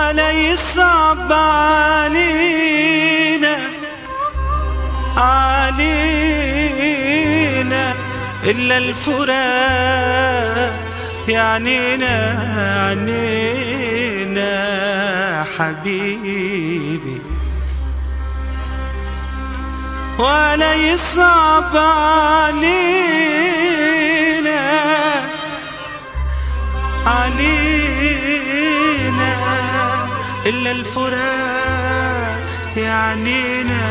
ولا يصعب علينا علينا إلا الفراق يعنينا عنينا حبيبي ولا يصعب علينا علينا إلا الفراق يعنينا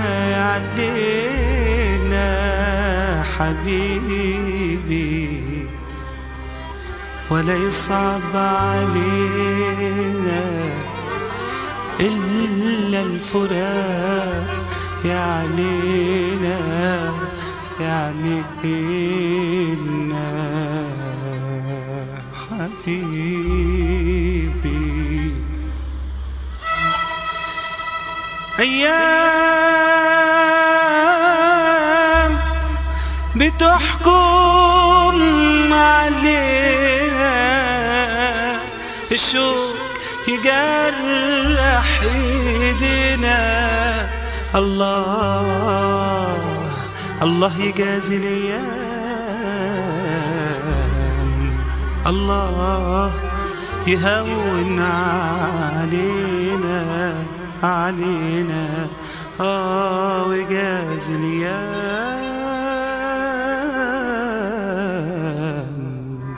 يعنينا حبيبي ولا يصعب علينا إلا الفراق يعنينا يعنينا حبيبي أيام بتحكم علينا الشوق يجرح ايدينا الله الله يجازي الايام الله يهون علينا علينا اه ويجازي الايام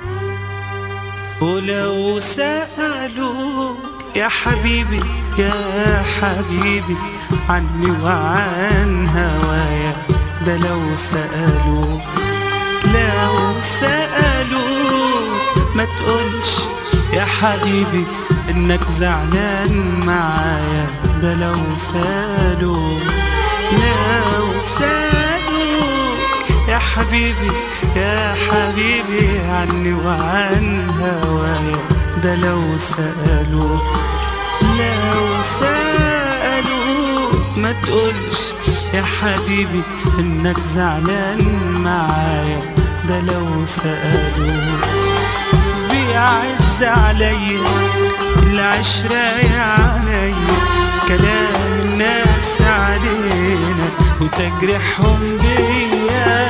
ولو سألوك يا حبيبي يا حبيبي عني وعن هوايا ده لو سألوك لو سألوك ما تقولش يا حبيبي انك زعلان معايا ده لو سألوك لو سألوك يا حبيبي يا حبيبي عني وعن هوايا ده لو سألوك لو سألوك ما تقولش يا حبيبي انك زعلان معايا ده لو سألوك بيعز عليا العشرة يا عليا كلام الناس علينا وتجرحهم بيا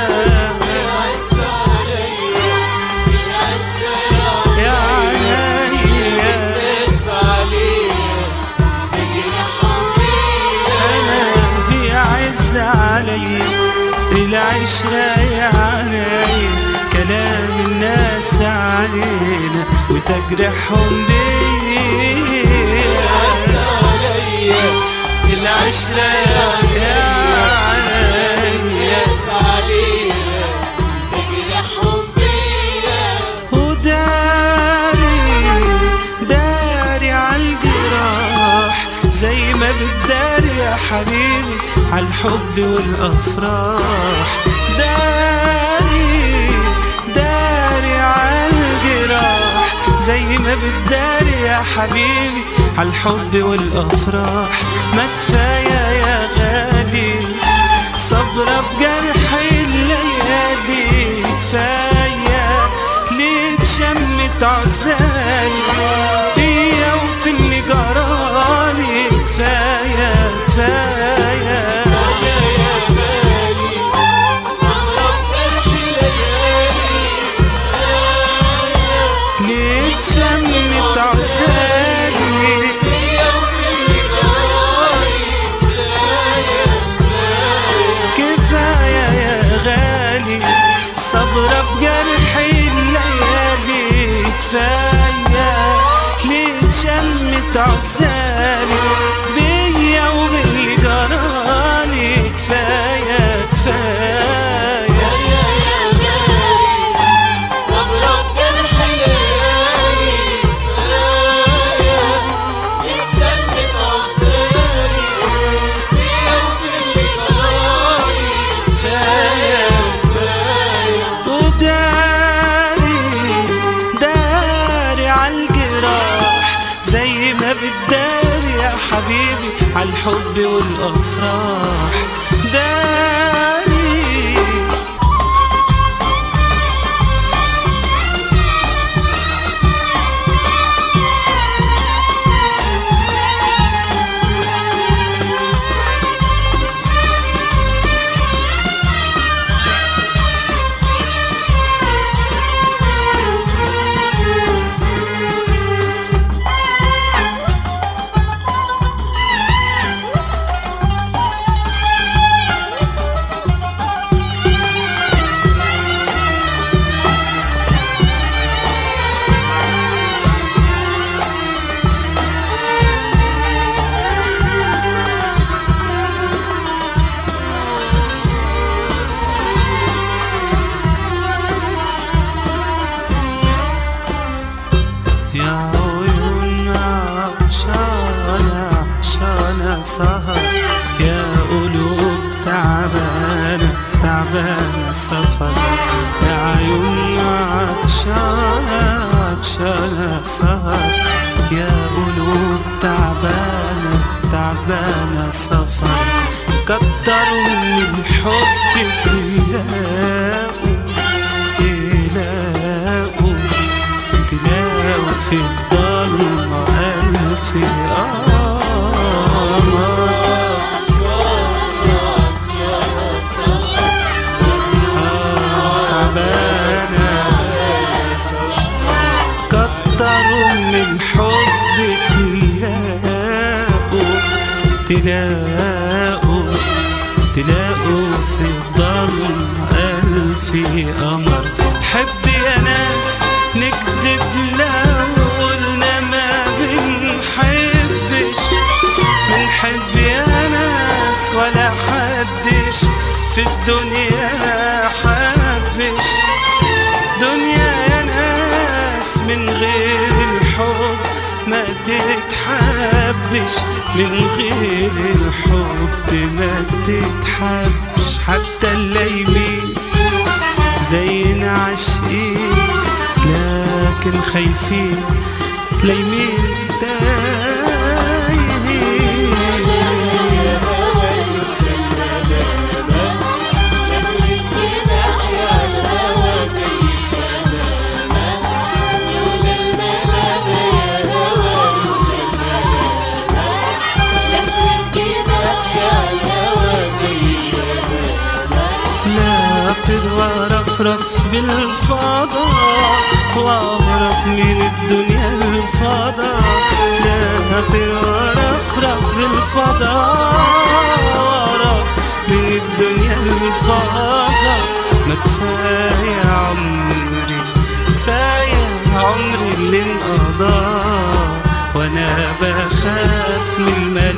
يا عليا أنا بيعز عليا العشرة يا عليا كلام الناس علينا وتجرحهم بيا العشرة يا عليا وداري داري عالجراح زي ما بتداري يا حبيبي عالحب والأفراح داري داري عالجراح زي ما بتداري يا حبيبي عالحب والأفراح ما كفاية يا غالي صبرة بجرح الليالي كفاية ليك شمت عزالي فيا وفي اللي جرالي كفاية كفاية ليك شمت عزالي كفاية يا غالي صبرة بجرح الليالي كفاية ليه شمت عزالي بيا وباللي جرالي كفاية كفاية وداري داري عالجراح زي ما بتداري يا حبيبي عالحب والأفراح داري سهر يا قلوب تعبانة تعبانة سفر يا عيون عطشانة عطشانة سهر يا قلوب تعبانة تعبانة سفر كتروا من حبك تلاقوا تلاقوا تلاقوا في الضلمة ألف قمر تعبانة كتروا من حبك تلاقوا تلاقوا تلاقوا في الضلم ألف قمر حب يا ناس نكذب لو قلنا ما بنحبش بنحب يا ناس ولا حدش في الدنيا حبش دنيا يا ناس من غير الحب ما تتحبش من غير الحب ما تتحبش حتى الليمين زينا عاشقين لكن خايفين لايمين تايهين لا تروى رفرف بالفضاء واغرق من الدنيا الفضاء لا تروى رفرف بالفضاء واغرق من الدنيا الفضاء ما كفاية عمري كفاية عمري اللي انقضى وانا بخاف من الملاك